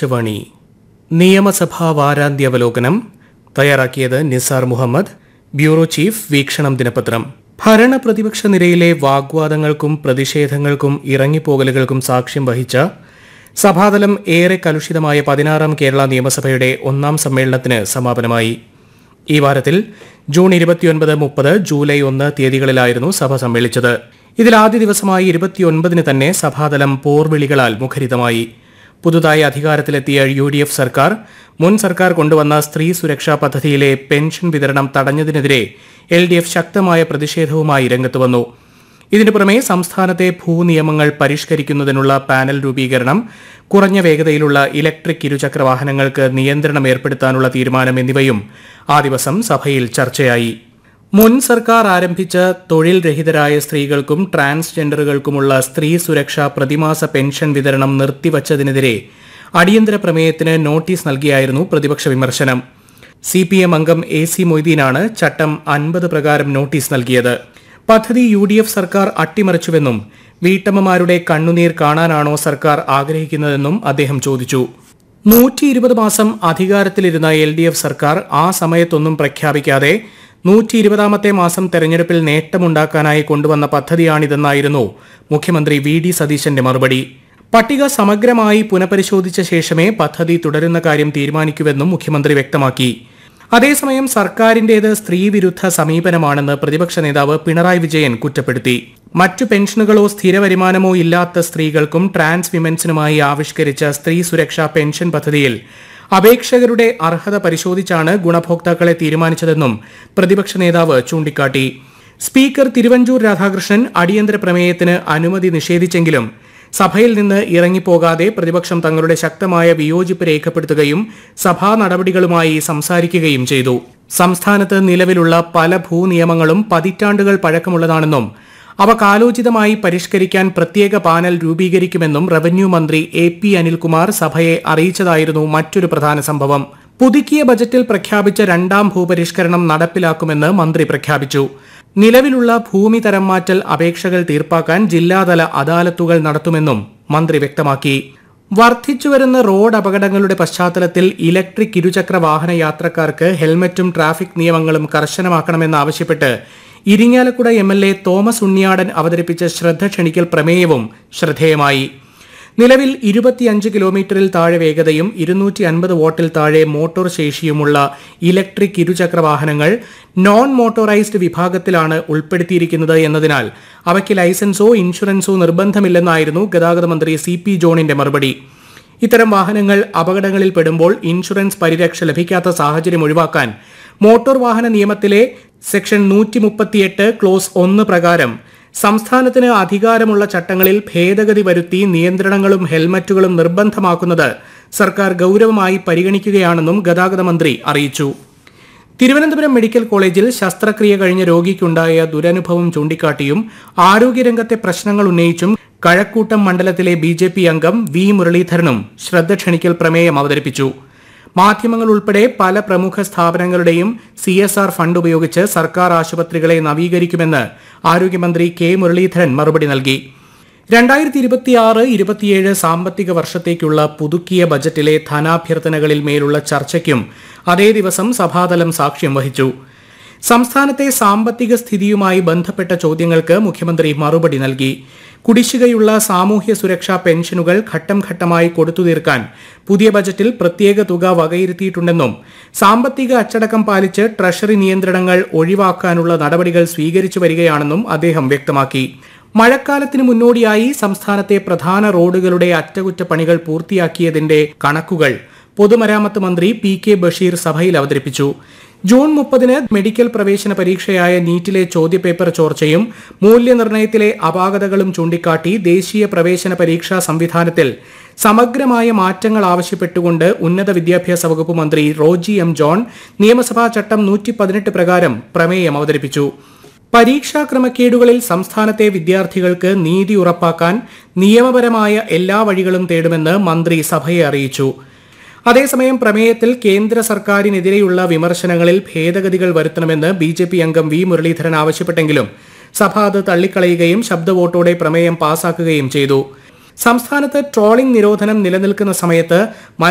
ആകാശവാണി നിയമസഭാ വാരാന്ത്യാവലോകനം തയ്യാറാക്കിയത് Nisar Muhammad bureau chief വീക്ഷണം ദിനപത്രം ഭരണ പ്രതിപക്ഷ നിരയിലെ വാഗ്വാദങ്ങൾക്കും പ്രതിഷേധങ്ങൾക്കും ഇറങ്ങിപ്പോകലുകൾക്കും സാക്ഷ്യം വഹിച്ച സഭാതലം ഏറെ കലുഷിതമായ പതിനാറാം കേരള നിയമസഭയുടെ ഒന്നാം സമ്മേളനത്തിന് സമാപനമായി ഈ വാരത്തിൽ ജൂൺ ഇരുപത്തിയൊൻപത് മുപ്പത് ജൂലൈ ഒന്ന് തീയതികളിലായിരുന്നു സഭ സമ്മേളിച്ചത് ഇതിൽ ആദ്യ ദിവസമായി ഇരുപത്തിയൊൻപതിന് തന്നെ സഭാതലം പോർവിളികളാൽ മുഖരിതമായി പുതുതായി അധികാരത്തിലെത്തിയ യു ഡി എഫ് സർക്കാർ മുൻ സർക്കാർ കൊണ്ടുവന്ന സ്ത്രീ സുരക്ഷാ പദ്ധതിയിലെ പെൻഷൻ വിതരണം തടഞ്ഞതിനെതിരെ എൽ ഡി എഫ് ശക്തമായ പ്രതിഷേധവുമായി രംഗത്ത് വന്നു ഇതിനു പുറമെ സംസ്ഥാനത്തെ ഭൂനിയമങ്ങൾ പരിഷ്കരിക്കുന്നതിനുള്ള പാനൽ രൂപീകരണം കുറഞ്ഞ വേഗതയിലുള്ള ഇലക്ട്രിക് ഇരുചക്ര വാഹനങ്ങൾക്ക് നിയന്ത്രണം ഏർപ്പെടുത്താനുള്ള തീരുമാനം എന്നിവയും ആ ദിവസം സഭയിൽ ചർച്ചയായി മുൻ സർക്കാർ ആരംഭിച്ച തൊഴിൽ രഹിതരായ സ്ത്രീകൾക്കും ട്രാൻസ്ജെൻഡറുകൾക്കുമുള്ള സ്ത്രീ സുരക്ഷാ പ്രതിമാസ പെൻഷൻ വിതരണം നിർത്തിവച്ചതിനെതിരെ അടിയന്തര പ്രമേയത്തിന് നോട്ടീസ് നൽകിയായിരുന്നു പ്രതിപക്ഷ വിമർശനം സി പി എം അംഗം എ സി മൊയ്തീനാണ് ചട്ടം അൻപത് പ്രകാരം നോട്ടീസ് നൽകിയത് പദ്ധതി യു ഡി എഫ് സർക്കാർ അട്ടിമറിച്ചുവെന്നും വീട്ടമ്മമാരുടെ കണ്ണുനീർ കാണാനാണോ സർക്കാർ ആഗ്രഹിക്കുന്നതെന്നും അദ്ദേഹം ചോദിച്ചു നൂറ്റി ഇരുപത് മാസം അധികാരത്തിലിരുന്ന എൽ ഡി എഫ് സർക്കാർ ആ സമയത്തൊന്നും പ്രഖ്യാപിക്കാതെ നൂറ്റി ഇരുപതാമത്തെ മാസം തെരഞ്ഞെടുപ്പിൽ നേട്ടമുണ്ടാക്കാനായി കൊണ്ടുവന്ന പദ്ധതിയാണിതെന്നായിരുന്നു മുഖ്യമന്ത്രി വി ഡി സതീശന്റെ മറുപടി പട്ടിക സമഗ്രമായി പുനഃപരിശോധിച്ച ശേഷമേ പദ്ധതി തുടരുന്ന കാര്യം തീരുമാനിക്കൂവെന്നും മുഖ്യമന്ത്രി വ്യക്തമാക്കി അതേസമയം സർക്കാരിന്റേത് സ്ത്രീവിരുദ്ധ സമീപനമാണെന്ന് പ്രതിപക്ഷ നേതാവ് പിണറായി വിജയൻ കുറ്റപ്പെടുത്തി മറ്റു പെൻഷനുകളോ സ്ഥിര വരുമാനമോ ഇല്ലാത്ത സ്ത്രീകൾക്കും ട്രാൻസ് വിമൻസിനുമായി ആവിഷ്കരിച്ച സ്ത്രീ സുരക്ഷാ പെൻഷൻ പദ്ധതിയിൽ അപേക്ഷകരുടെ അർഹത പരിശോധിച്ചാണ് ഗുണഭോക്താക്കളെ തീരുമാനിച്ചതെന്നും പ്രതിപക്ഷ നേതാവ് ചൂണ്ടിക്കാട്ടി സ്പീക്കർ തിരുവഞ്ചൂർ രാധാകൃഷ്ണൻ അടിയന്തര പ്രമേയത്തിന് അനുമതി നിഷേധിച്ചെങ്കിലും സഭയിൽ നിന്ന് ഇറങ്ങിപ്പോകാതെ പ്രതിപക്ഷം തങ്ങളുടെ ശക്തമായ വിയോജിപ്പ് രേഖപ്പെടുത്തുകയും സഭാ നടപടികളുമായി സംസാരിക്കുകയും ചെയ്തു സംസ്ഥാനത്ത് നിലവിലുള്ള പല ഭൂനിയമങ്ങളും പതിറ്റാണ്ടുകൾ പഴക്കമുള്ളതാണെന്നും അവ കാലോചിതമായി പരിഷ്കരിക്കാൻ പ്രത്യേക പാനൽ രൂപീകരിക്കുമെന്നും റവന്യൂ മന്ത്രി എ പി അനിൽകുമാർ സഭയെ അറിയിച്ചതായിരുന്നു മറ്റൊരു പ്രധാന സംഭവം പുതുക്കിയ ബജറ്റിൽ പ്രഖ്യാപിച്ച രണ്ടാം ഭൂപരിഷ്കരണം നടപ്പിലാക്കുമെന്ന് മന്ത്രി പ്രഖ്യാപിച്ചു നിലവിലുള്ള ഭൂമി തരം മാറ്റൽ അപേക്ഷകൾ തീർപ്പാക്കാൻ ജില്ലാതല അദാലത്തുകൾ നടത്തുമെന്നും മന്ത്രി വ്യക്തമാക്കി വർദ്ധിച്ചുവരുന്ന റോഡ് അപകടങ്ങളുടെ പശ്ചാത്തലത്തിൽ ഇലക്ട്രിക് ഇരുചക്ര വാഹന യാത്രക്കാർക്ക് ഹെൽമറ്റും ട്രാഫിക് നിയമങ്ങളും കർശനമാക്കണമെന്നാവശ്യപ്പെട്ട് Irinjalakuda M L A Thomas Unniyadan അവതരിപ്പിച്ച ശ്രദ്ധ ക്ഷണിക്കൽ പ്രമേയവും ശ്രദ്ധേയമായി നിലവിൽ ഇരുപത്തിയഞ്ച് കിലോമീറ്ററിൽ താഴെ വേഗതയും ഇരുന്നൂറ്റി അൻപത് വോട്ടിൽ താഴെ മോട്ടോർ ശേഷിയുമുള്ള ഇലക്ട്രിക് ഇരുചക്ര വാഹനങ്ങൾ നോൺ മോട്ടോറൈസ്ഡ് വിഭാഗത്തിലാണ് ഉൾപ്പെടുത്തിയിരിക്കുന്നത് എന്നതിനാൽ അവയ്ക്ക് ലൈസൻസോ ഇൻഷുറൻസോ നിർബന്ധമില്ലെന്നായിരുന്നു ഗതാഗത മന്ത്രി സി പി ജോണിന്റെ മറുപടി ഇത്തരം വാഹനങ്ങൾ അപകടങ്ങളിൽ പെടുമ്പോൾ ഇൻഷുറൻസ് പരിരക്ഷ ലഭിക്കാത്ത സാഹചര്യം ഒഴിവാക്കാൻ മോട്ടോർ വാഹന നിയമത്തിലെ സെക്ഷൻ നൂറ്റി മുപ്പത്തിയെട്ട് ക്ലോസ് ഒന്ന് പ്രകാരം സംസ്ഥാനത്തിന് അധികാരമുള്ള ചട്ടങ്ങളിൽ ഭേദഗതി വരുത്തി നിയന്ത്രണങ്ങളും ഹെൽമറ്റുകളും നിർബന്ധമാക്കുന്നത് സർക്കാർ ഗൌരവമായി പരിഗണിക്കുകയാണെന്നും ഗതാഗത മന്ത്രി അറിയിച്ചു തിരുവനന്തപുരം മെഡിക്കൽ കോളേജിൽ ശസ്ത്രക്രിയ കഴിഞ്ഞ രോഗിക്കുണ്ടായ ദുരനുഭവം ചൂണ്ടിക്കാട്ടിയും ആരോഗ്യരംഗത്തെ പ്രശ്നങ്ങൾ ഉന്നയിച്ചും കഴക്കൂട്ടം മണ്ഡലത്തിലെ ബി ജെ പി അംഗം വി മുരളീധരനും ശ്രദ്ധ ക്ഷണിക്കൽ പ്രമേയം അവതരിപ്പിച്ചു മാധ്യമങ്ങൾ ഉൾപ്പെടെ പല പ്രമുഖ സ്ഥാപനങ്ങളുടെയും സി എസ് ആർ ഫണ്ട് ഉപയോഗിച്ച് സർക്കാർ ആശുപത്രികളെ നവീകരിക്കുമെന്ന് ആരോഗ്യമന്ത്രി കെ മുരളീധരൻ മറുപടി നൽകി രണ്ടായിരത്തി ഇരുപത്തിയാറ് ഇരുപത്തിയേഴ് സാമ്പത്തിക വർഷത്തേക്കുള്ള പുതുക്കിയ ബജറ്റിലെ ധനാഭ്യർത്ഥനകളിൽ മേലുള്ള ചർച്ചയ്ക്കും അതേ ദിവസം സഭാതലം സാക്ഷ്യം വഹിച്ചു സംസ്ഥാനത്തെ സാമ്പത്തിക സ്ഥിതിയുമായി ബന്ധപ്പെട്ട ചോദ്യങ്ങൾക്ക് മുഖ്യമന്ത്രി മറുപടി നൽകി കുടിശ്ശികയുള്ള സാമൂഹ്യ സുരക്ഷാ പെൻഷനുകൾ ഘട്ടം ഘട്ടമായി കൊടുത്തു തീർക്കാൻ പുതിയ ബജറ്റിൽ പ്രത്യേക തുക വകയിരുത്തിയിട്ടുണ്ടെന്നും സാമ്പത്തിക അച്ചടക്കം പാലിച്ച് ട്രഷറി നിയന്ത്രണങ്ങൾ ഒഴിവാക്കാനുള്ള നടപടികൾ സ്വീകരിച്ചു വരികയാണെന്നും അദ്ദേഹം വ്യക്തമാക്കി മഴക്കാലത്തിന് മുന്നോടിയായി സംസ്ഥാനത്തെ പ്രധാന റോഡുകളുടെ അറ്റകുറ്റപ്പണികൾ പൂർത്തിയാക്കിയതിന്റെ കണക്കുകൾ പൊതുമരാമത്ത് മന്ത്രി പി കെ ബഷീർ സഭയിൽ അവതരിപ്പിച്ചു ജൂൺ മുപ്പതിന് മെഡിക്കൽ പ്രവേശന പരീക്ഷയായ നീറ്റിലെ ചോദ്യപേപ്പർ ചോർച്ചയും മൂല്യനിർണ്ണയത്തിലെ അപാകതകളും ചൂണ്ടിക്കാട്ടി ദേശീയ പ്രവേശന പരീക്ഷാ സംവിധാനത്തിൽ സമഗ്രമായ മാറ്റങ്ങൾ ആവശ്യപ്പെട്ടുകൊണ്ട് ഉന്നത വിദ്യാഭ്യാസ വകുപ്പ് മന്ത്രി റോജി എം ജോൺ നിയമസഭാ ചട്ടം നൂറ്റി പതിനെട്ട് പ്രകാരം പ്രമേയം അവതരിപ്പിച്ചു പരീക്ഷാ ക്രമക്കേടുകളിൽ സംസ്ഥാനത്തെ വിദ്യാർത്ഥികൾക്ക് നീതി ഉറപ്പാക്കാൻ നിയമപരമായ എല്ലാ വഴികളും തേടുമെന്ന് മന്ത്രി സഭയെ അറിയിച്ചു അതേസമയം പ്രമേയത്തിൽ കേന്ദ്ര സർക്കാരിനെതിരെയുള്ള വിമർശനങ്ങളിൽ ഭേദഗതികൾ വരുത്തണമെന്ന് ബി ജെ പി അംഗം വി മുരളീധരൻ ആവശ്യപ്പെട്ടെങ്കിലും സഭ അത് തള്ളിക്കളയുകയും ശബ്ദവോട്ടോടെ പ്രമേയം പാസാക്കുകയും ചെയ്തു സംസ്ഥാനത്ത് ട്രോളിംഗ് നിരോധനം നിലനിൽക്കുന്ന സമയത്ത്